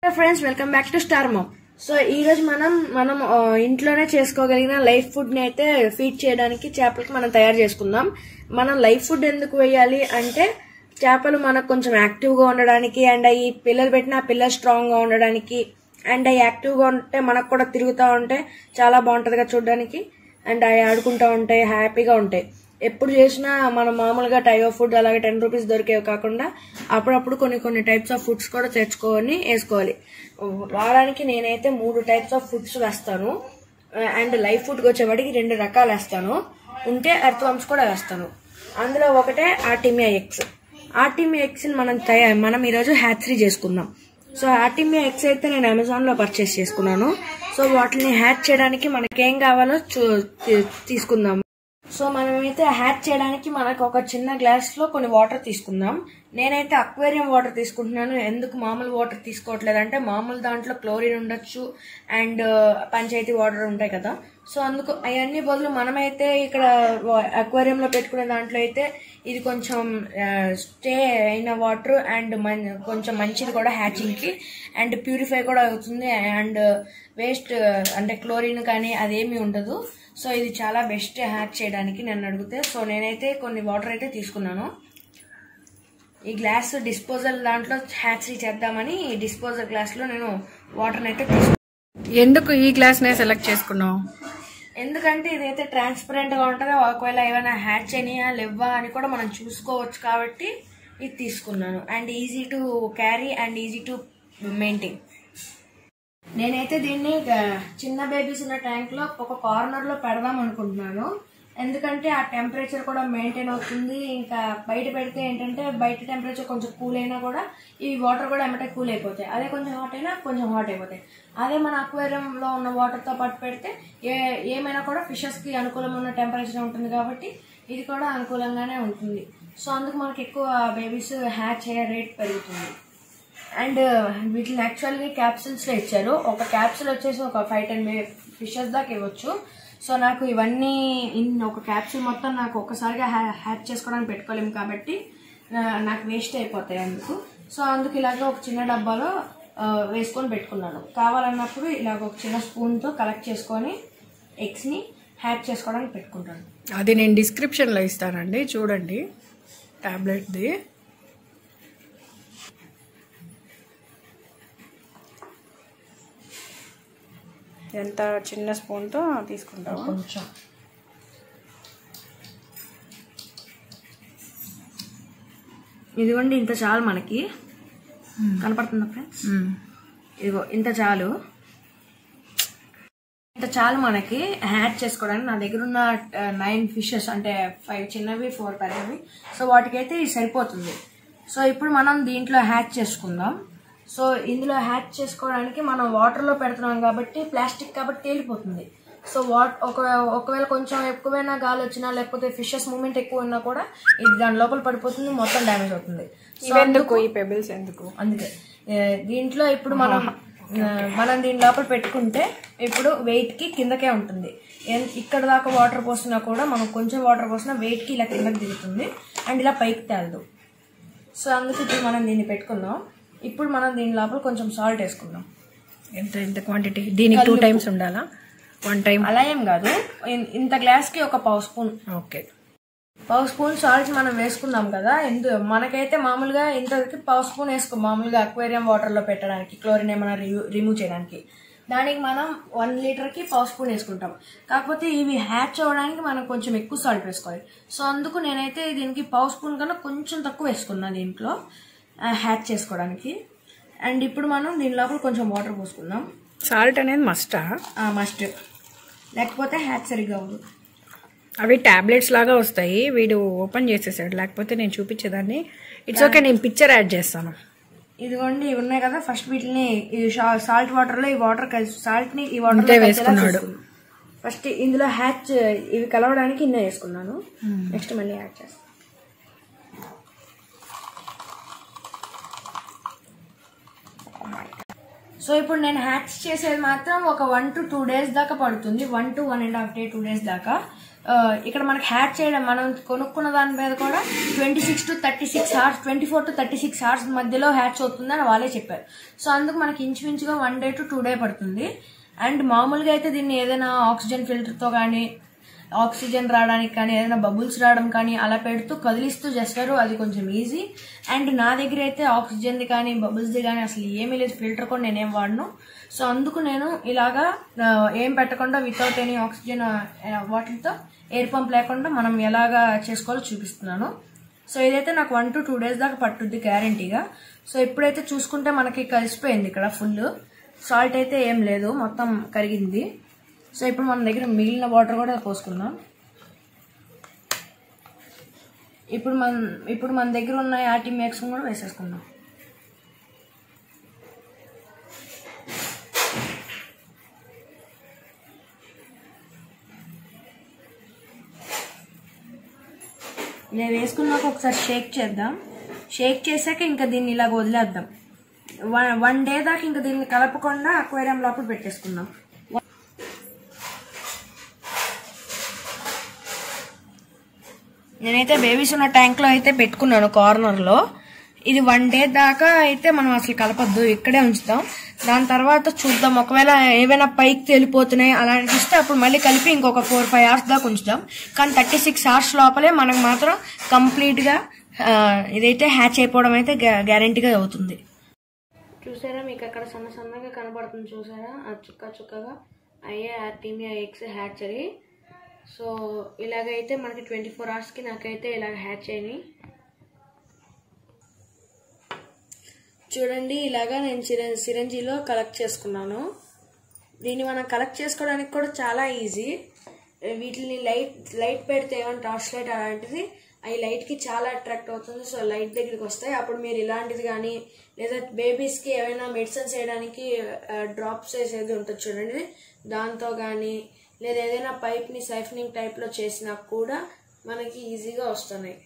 Friends welcome back to Star Mom so ఈ రోజు మనం మనం ఆ, ఇంట్లోనే చేసుకోగలిగిన లైఫ్ ఫుడ్ ని అయితే ఫీడ్ చేయడానికి చేపలకి మనం తయారు చేసుకుందాం మనం లైఫ్ ఫుడ్ ఎందుకు వేయాలి అంటే చేపలు మనకు కొంచెం యాక్టివ్ గా ఉండడానికి అండ్ అవి పిల్లలు పెట్టిన పిల్లలు స్ట్రాంగ్ గా ఉండడానికి అండ్ అవి యాక్టివ్ గా ఉంటే మనకు కూడా తిరుగుతూ ఉంటే చాలా బాగుంటదిగా చూడడానికి అండ్ అవి ఆడుకుంటూ ఉంటాయి హ్యాపీగా ఉంటాయి ఎప్పుడు చేసినా మనం మామూలుగా టైగర్ ఫుడ్ అలాగే టెన్ రూపీస్ దొరికేవి కాకుండా అప్పుడప్పుడు కొన్ని కొన్ని టైప్స్ ఆఫ్ ఫుడ్స్ కూడా తెచ్చుకొని వేసుకోవాలి వారానికి నేనైతే మూడు టైప్స్ ఆఫ్ ఫుడ్స్ వేస్తాను అండ్ లైఫ్ ఫుడ్కి వచ్చేవాడికి రెండు రకాలు వేస్తాను ఉంటే ఎర్త్ వమ్స్ కూడా వేస్తాను అందులో ఒకటే ఆర్టిమియా ఎగ్స్ ఆర్టిమియా ఎగ్స్ మనం తయారు మనం ఈరోజు హ్యాచరీ చేసుకుందాం సో ఆర్టిమియా ఎగ్స్ అయితే నేను అమెజాన్ లో పర్చేస్ చేసుకున్నాను సో వాటిని హ్యాచ్ చేయడానికి మనకేం కావాలో చూ- తీ- తీసుకుందాం సో మనమైతే హ్యాచ్ చేయడానికి మనకు ఒక చిన్న గ్లాస్ లో కొన్ని వాటర్ తీసుకుందాం నేనైతే అక్వేరియం వాటర్ తీసుకుంటున్నాను ఎందుకు మామూలు వాటర్ తీసుకోవట్లేదు అంటే మామూలు దాంట్లో క్లోరిన్ ఉండొచ్చు అండ్ పంచాయతీ వాటర్ ఉంటాయి కదా సో అందుకు అవన్నీ బదులు మనమైతే ఇక్కడ అక్వేరియం లో పెట్టుకునే దాంట్లో అయితే ఇది కొంచెం స్టే అయిన వాటర్ అండ్ కొంచెం మంచిది కూడా హ్యాచింగ్ కి అండ్ ప్యూరిఫై కూడా అవుతుంది అండ్ వేస్ట్ అంటే క్లోరిన్ కానీ అదేమీ ఉండదు సో ఇది చాలా బెస్ట్ హ్యాక్ చేయడానికి నన్ను అడిగితే సో నేనైతే కొన్ని వాటర్ అయితే తీసుకున్నాను ఈ గ్లాస్ డిస్పోజల్ దాంట్లో హ్యాచరీ చేద్దామని ఈ డిస్పోజల్ గ్లాస్ లో నేను వాటర్ అయితే తీసుకున్నాను ఎందుకు ఈ గ్లాస్ నే సెలెక్ట్ చేసుకున్నావు ఎందుకంటే ఇదైతే ట్రాన్స్పరెంట్ గా ఉంటది ఒకవేళ ఏమైనా హ్యాచ్ అయినాయా లేవా అని కూడా మనం చూసుకోవచ్చు కాబట్టి ఇది తీసుకున్నాను and easy to carry and easy to maintain నేనైతే దీన్ని ఆ, చిన్న బేబీస్ ఉన్న ట్యాంక్ లో ఒక కార్నర్ లో పెడదాం అనుకుంటున్నాను ఎందుకంటే ఆ టెంపరేచర్ కూడా మెయింటైన్ అవుతుంది ఇంకా బయట పెడితే ఏంటంటే బయట టెంపరేచర్ కొంచెం కూల్ అయినా కూడా ఈ వాటర్ కూడా ఎమ్మటే కూల్ అయిపోతాయి అదే కొంచెం హాట్ అయినా కొంచెం హాట్ అయిపోతాయి అదే మన aquarium లో ఉన్న వాటర్ తో పాటు పెడితే ఏ ఏమైనా కూడా ఫిషెస్ కి అనుకూలం ఉన్న టెంపరేచర్ ఉంటుంది కాబట్టి ఇది కూడా అనుకూలంగానే ఉంటుంది సో అందుకు మనకి ఎక్కువ బేబీస్ హ్యాచ్ అయ్యే రేట్ పెరుగుతుంది అండ్ వీటిని యాక్చువల్గా క్యాప్సిల్స్లో ఇచ్చారు ఒక క్యాప్సిల్ వచ్చేసి ఒక ఫైవ్ టెన్ ఫిషెస్ దాకా ఇవ్వచ్చు సో నాకు ఇవన్నీ ఇన్ ఒక క్యాప్సిల్ మొత్తం నాకు ఒక్కసారిగా హ్యాచ్ చేసుకోవడానికి పెట్టుకోలేము కాబట్టి ఆ, నాకు వేస్ట్ అయిపోతాయి అందుకు సో అందుకు ఇలాగ ఒక చిన్న డబ్బాలో ఆ, వేసుకొని పెట్టుకున్నాను కావాలన్నప్పుడు ఇలాగ ఒక చిన్న స్పూన్తో కలెక్ట్ చేసుకొని ఎగ్స్ని హ్యాచ్ చేసుకోవడానికి పెట్టుకుంటాను అది నేను డిస్క్రిప్షన్ లో ఇస్తానండి చూడండి టాబ్లెట్ది ఎంత చిన్న స్పూన్తో తీసుకుంటావు కొంచెం ఇదిగోండి ఇంత చాలు మనకి కనపడుతుందా ఫ్రెండ్స్ ఇదిగో ఇంత చాలు ఇంత చాలు మనకి హ్యాచ్ చేసుకోవడానికి నా దగ్గర ఉన్న నైన్ ఫిషెస్ అంటే ఫైవ్ చిన్నవి ఫోర్ పెద్దవి సో వాటికైతే ఇది సరిపోతుంది సో ఇప్పుడు మనం దీంట్లో హ్యాచ్ చేసుకుందాం సో ఇందులో హ్యాచ్ చేసుకోవడానికి మనం వాటర్లో పెడుతున్నాం కాబట్టి ప్లాస్టిక్ కాబట్టి తేలిపోతుంది సో వాట్ ఒక ఒకవేళ కొంచెం ఎక్కువైనా గాలి వచ్చినా లేకపోతే ఫిషెస్ మూమెంట్ ఎక్కువ ఉన్నా కూడా ఇది దాని లోపల పడిపోతుంది మొత్తం డ్యామేజ్ అవుతుంది సో ఇవెందుకు ఈ పెబిల్స్ ఎందుకు అందుకే ఏ, దీంట్లో ఇప్పుడు మనం ఆ, మనం దీని లోపల పెట్టుకుంటే ఇప్పుడు వెయిట్ కి కిందకే ఉంటుంది ఎన్- ఇక్కడ దాకా వాటర్ పోసినా కూడా మనం కొంచెం వాటర్ పోసినా వెయిట్ కి ఇలా కిందకి దిగుతుంది అండ్ ఇలా పైకి తేలదు సో అందుకే ఇప్పుడు మనం దీన్ని పెట్టుకుందాం ఇప్పుడు మనం దీని లోపల కొంచెం సాల్ట్ వేసుకుందాం ఎంత ఎంత క్వాంటిటీ దీనికి టూ టైమ్స్ ఉండాలా వన్ టైం అలా ఏం కాదు ఇన్- ఇంత గ్లాస్ కి ఒక పావు స్పూన్ ఓకే పావు స్పూన్ సాల్ట్ మనం వేసుకున్నాం కదా ఎందు మనకైతే మామూలుగా ఇంతకి పావు స్పూన్ వేసుకో మామూలుగా అక్వేరియం వాటర్ లో పెట్టడానికి క్లోరిన్ ఏమైనా రిమూవ్ చేయడానికి దానికి మనం వన్ లీటర్ కి పావు స్పూన్ వేసుకుంటాం కాకపోతే ఇవి హ్యాచ్ అవ్వడానికి మనం కొంచెం ఎక్కువ సాల్ట్ వేసుకోవాలి సో అందుకు నేనైతే దీనికి పావు స్పూన్ కన్నా కొంచెం తక్కువ వేసుకున్నాను దీంట్లో హ్యాచ్ చేసుకోవడానికి అండ్ ఇప్పుడు మనం దీని లోపల కొంచెం వాటర్ పోసుకుందాం సాల్ట్ అనేది మస్టా మస్ట్ లేకపోతే హ్యాచ్ సరిగ్గా అవ్వదు అవి టాబ్లెట్స్ లాగా వస్తాయి వీడు ఓపెన్ చేసేసాడు లేకపోతే నేను చూపించేదాన్ని ఇట్స్ ఓకే నేను పిక్చర్ యాడ్ చేస్తాను ఇదిగోండి ఇవి ఉన్నాయి కదా ఫస్ట్ వీటిని ఈ సాల్ట్ వాటర్ లో ఈ వాటర్ కలిసి సాల్ట్ ని ఈ వాటర్ ఇంతే వేసుకున్నాడు. ఫస్ట్ ఇందులో హ్యాచ్ ఇవి కలవడానికి ఇన్న వేసుకున్నాను నెక్స్ట్ మళ్ళీ యాడ్ చేస్తాను సో ఇప్పుడు నేను హ్యాచ్ చేసేది మాత్రం ఒక వన్ టు టూ డేస్ దాకా పడుతుంది one to one and half day two days దాకా ఆ, ఇక్కడ మనకి హ్యాచ్ చేయడం మనం కొనుక్కున్న దాని మీద కూడా twenty six to thirty six hours twenty four to thirty six hours మధ్యలో హ్యాచ్ అవుతుందని వాళ్ళే చెప్పారు సో అందుకు మనకి ఇంచుమించుగా one day to two day పడుతుంది అండ్ మామూలుగా అయితే దీన్ని ఏదైనా ఆక్సిజన్ ఫిల్టర్తో కానీ ఆక్సిజన్ రావడానికి కానీ ఏదైనా బబుల్స్ రావడం కానీ అలా పెడుతూ కదిలిస్తూ చేస్తారు అది కొంచెం ఈజీ అండ్ నా దగ్గర అయితే ఆక్సిజన్ది కానీ బబుల్స్ది కానీ అసలు ఏమీ లేదు ఫిల్టర్ కూడా నేనేం వాడను సో అందుకు నేను ఇలాగా ఆ, ఏం పెట్టకుండా వితౌట్ ఎనీ ఆక్సిజన్ వాటితో ఎయిర్ పంప్ లేకుండా మనం ఎలాగా చేసుకోవాలో చూపిస్తున్నాను సో ఇదైతే నాకు వన్ టు టూ డేస్ దాకా పట్టుద్ది గ్యారంటీగా సో ఇప్పుడైతే చూసుకుంటే మనకి కలిసిపోయింది ఇక్కడ ఫుల్ సాల్ట్ అయితే ఏం లేదు మొత్తం కరిగింది సో ఇప్పుడు మన దగ్గర మిగిలిన వాటర్ కూడా పోసుకుందాం ఇప్పుడు మన ఇప్పుడు మన దగ్గర ఉన్న యాటీ మిక్స్ కూడా వేసేసుకుందాం నేను వేసుకున్నాక ఒకసారి షేక్ చేద్దాం షేక్ చేశాక ఇంకా దీన్ని ఇలాగ వదిలేద్దాం వన్ వన్ డే దాకా ఇంకా దీన్ని కలపకుండా అక్వేరియం లోపల పెట్టేసుకుందాం నేనైతే బేబీస్ ఉన్న ట్యాంక్లో అయితే పెట్టుకున్నాను కార్నర్లో ఇది వన్ డే దాకా అయితే మనం అసలు కలపద్దు ఇక్కడే ఉంచుతాం దాని తర్వాత చూద్దాం ఒకవేళ ఏవైనా పైకి తేలిపోతున్నాయి అలా అనిపిస్తే అప్పుడు మళ్ళీ కలిపి ఇంకొక ఫోర్ ఫైవ్ అవర్స్ దాకా ఉంచుదాం కానీ థర్టీ సిక్స్ అవర్స్ లోపలే మనకు మాత్రం కంప్లీట్గా ఆ, ఇదైతే హ్యాచ్ అయిపోవడం అయితే గ్యారంటీగా అవుతుంది చూసారా మీకు అక్కడ సన్న సన్నగా కనబడుతుంది చూసారా ఆ చుక్క చుక్కగా అయ్యే ఆర్టీమియా ఎగ్స్ హ్యాచరీ సో ఇలాగైతే మనకి ట్వంటీ ఫోర్ అవర్స్కి నాకైతే ఇలాగ హ్యాచ్ అయినాయి చూడండి ఇలాగా నేను సిరం సిరంజీలో కలెక్ట్ చేసుకున్నాను దీన్ని మనం కలెక్ట్ చేసుకోవడానికి కూడా చాలా ఈజీ వీటిని లైట్ లైట్ పెడితే ఏమైనా టార్చ్ లైట్ అలాంటిది అవి లైట్కి చాలా అట్రాక్ట్ అవుతుంది సో లైట్ దగ్గరికి వస్తాయి అప్పుడు మీరు ఇలాంటిది కానీ లేదా బేబీస్కి ఏమైనా మెడిసిన్స్ వేయడానికి డ్రాప్స్ వేసేది ఉంటుంది చూడండి దాంతో కానీ లేదా ఏదైనా పైప్ని సైఫనింగ్ టైప్లో చేసినా కూడా మనకి ఈజీగా వస్తున్నాయి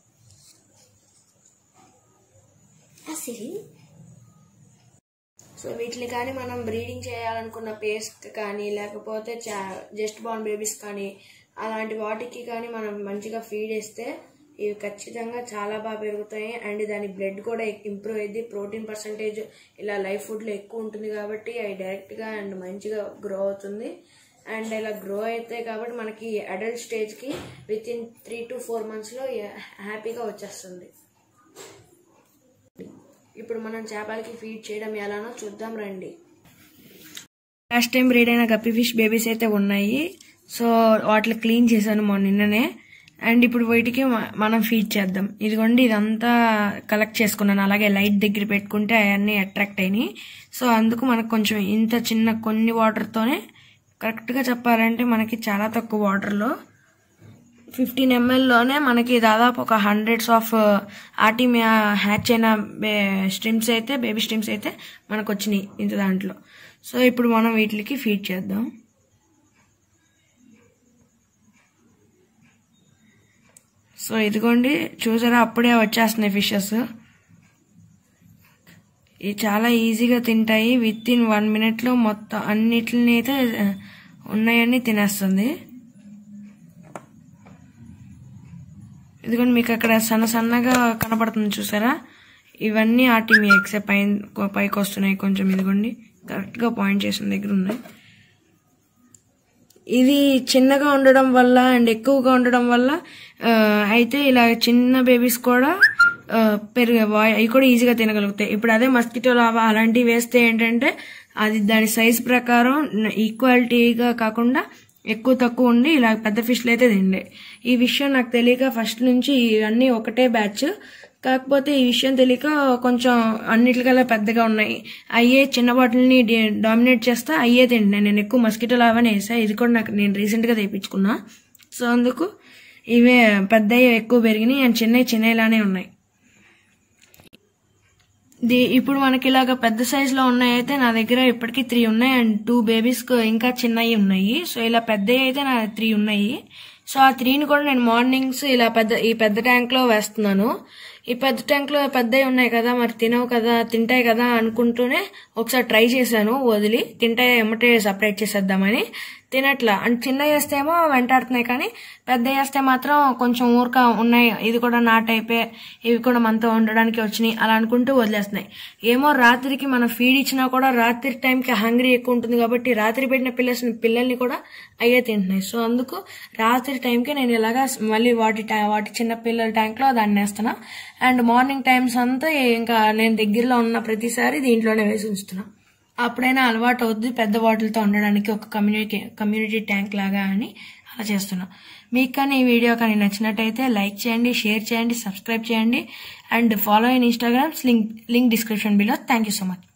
సో వీటిని కానీ మనం బ్రీడింగ్ చేయాలనుకున్న పేస్ట్ కానీ లేకపోతే జస్ట్ బార్న్ బేబీస్ కానీ అలాంటి వాటికి కానీ మనం మంచిగా ఫీడ్ ఇస్తే ఇవి ఖచ్చితంగా చాలా బాగా పెరుగుతాయి అండ్ దాని బ్లడ్ కూడా ఇంప్రూవ్ అయ్యింది ప్రోటీన్ పర్సంటేజ్ ఇలా లైఫ్ ఫుడ్లో ఎక్కువ ఉంటుంది కాబట్టి అవి డైరెక్ట్గా అండ్ మంచిగా గ్రో అవుతుంది అండ్ ఇలా గ్రో అవుతాయి కాబట్టి మనకి అడల్ట్ స్టేజ్కి within three to four మంత్స్లో హ్యాపీగా వచ్చేస్తుంది ఇప్పుడు మనం చేపలకి ఫీడ్ చేయడం ఎలానో చూద్దాం రండి లాస్ట్ టైం బ్రీడ్ అయిన గప్పి ఫిష్ బేబీస్ అయితే ఉన్నాయి సో వాటిని క్లీన్ చేశాను మొన్న నిన్ననే అండ్ ఇప్పుడు వీటికి మ- మనం ఫీడ్ చేద్దాం ఇదిగోండి ఇదంతా కలెక్ట్ చేసుకున్నాను అలాగే లైట్ దగ్గర పెట్టుకుంటే అవన్నీ అట్రాక్ట్ అయినాయి సో అందుకు మనకు కొంచెం ఇంత చిన్న కొన్ని వాటర్తోనే కరెక్ట్గా చెప్పాలంటే మనకి చాలా తక్కువ వాటర్లో ఫిఫ్టీన్ ఎంఎల్లోనే మనకి దాదాపు ఒక హండ్రెడ్స్ ఆఫ్ ఆర్టీమియా హ్యాచ్ అయిన స్ట్రిమ్స్ అయితే బేబీ స్ట్రిమ్స్ అయితే మనకు వచ్చినాయి ఇంత దాంట్లో సో ఇప్పుడు మనం వీటికి ఫీడ్ చేద్దాం సో ఇదిగోండి చూసారా అప్పుడే వచ్చేస్తున్నాయి ఫిషెస్ ఇవి చాలా ఈజీగా తింటాయి విత్ ఇన్ వన్ మినిట్లో మొత్తం అన్నిటిని అయితే ఆ, ఉన్నాయన్నీ తినేస్తుంది ఇదిగోండి మీకు అక్కడ సన్న సన్నగా కనపడుతుంది చూసారా ఇవన్నీ ఆర్టీమీ ఎక్స్ పైన పైకి వస్తున్నాయి కొంచెం ఇదిగోండి కరెక్ట్గా పాయింట్ చేసిన దగ్గర ఉన్నాయి ఇది చిన్నగా ఉండడం వల్ల అండ్ ఎక్కువగా ఉండడం వల్ల ఆ, అయితే ఇలా చిన్న బేబీస్ కూడా ఆ, పెరుగు వా- అవి కూడా ఈజీగా తినగలుగుతాయి ఇప్పుడు అదే మస్కిటో లావా అలాంటివి వేస్తే ఏంటంటే అది దాని సైజ్ ప్రకారం ఈక్వాలిటీగా కాకుండా ఎక్కువ తక్కువ ఉండి ఇలా పెద్ద ఫిష్లు అయితే తిండే ఈ విషయం నాకు తెలియక ఫస్ట్ నుంచి ఇవన్నీ ఒకటే బ్యాచ్ కాకపోతే ఈ విషయం తెలియక కొంచెం అన్నిటికల్లా పెద్దగా ఉన్నాయి అయ్యే చిన్న వాటిని డామినేట్ చేస్తా అయ్యే తింటున్నాయి నేను ఎక్కువ మస్కిటో లావానే వేసా ఇది కూడా నాకు నేను రీసెంట్గా తెప్పించుకున్నా సో అందుకు ఇవే పెద్దవి ఎక్కువ పెరిగినాయి అండ్ చిన్నవి చిన్నలానే ఉన్నాయి ది ఇప్పుడు మనకి ఇలాగ పెద్ద సైజ్ లో ఉన్నాయి అయితే నా దగ్గర ఇప్పటికి త్రీ ఉన్నాయి అండ్ టూ బేబీస్ ఇంకా చిన్నవి ఉన్నాయి సో ఇలా పెద్దవి అయితే నా త్రీ ఉన్నాయి సో ఆ త్రీని కూడా నేను మార్నింగ్స్ ఇలా పెద్ద ఈ పెద్ద ట్యాంక్ లో వేస్తున్నాను ఈ పెద్ద ట్యాంక్లో పెద్దవి ఉన్నాయి కదా మరి తినవు కదా తింటాయి కదా అనుకుంటూనే ఒకసారి ట్రై చేశాను వదిలి తింటాయి ఎమ్మటే సపరేట్ చేసేద్దామని తినట్లా అంటే చిన్న వేస్తేమో వెంటాడుతున్నాయి కానీ పెద్ద వేస్తే మాత్రం కొంచెం ఊరక ఉన్నాయి ఇది కూడా నా టైపే ఇవి కూడా మనతో ఉండడానికి వచ్చినాయి అలా అనుకుంటూ వదిలేస్తున్నాయి ఏమో రాత్రికి మనం ఫీడ్ ఇచ్చినా కూడా రాత్రి టైంకి హంగ్రీ ఎక్కువ ఉంటుంది కాబట్టి రాత్రి పెట్టిన పిల్లల్ని పిల్లల్ని కూడా అయ్యే తింటున్నాయి సో అందుకు రాత్రి టైంకి నేను ఇలాగా మళ్ళీ వాటి ట్యా- వాటి చిన్న పిల్లల ట్యాంక్లో దాన్ని వేస్తున్నా అండ్ మార్నింగ్ టైమ్స్ అంతా ఇంకా నేను దగ్గరలో ఉన్న ప్రతిసారి దీంట్లోనే వేసి ఉంచుతున్నా అప్పుడైనా అలవాటు అవుద్ది పెద్ద వాటిలతో ఉండడానికి ఒక కమ్యూనిటీ కమ్యూనిటీ ట్యాంక్ లాగా అని అలా చేస్తున్నా మీకు కానీ ఈ వీడియో కానీ నచ్చినట్టయితే లైక్ చేయండి షేర్ చేయండి సబ్స్క్రైబ్ చేయండి and follow in Instagrams link link description below thank you so much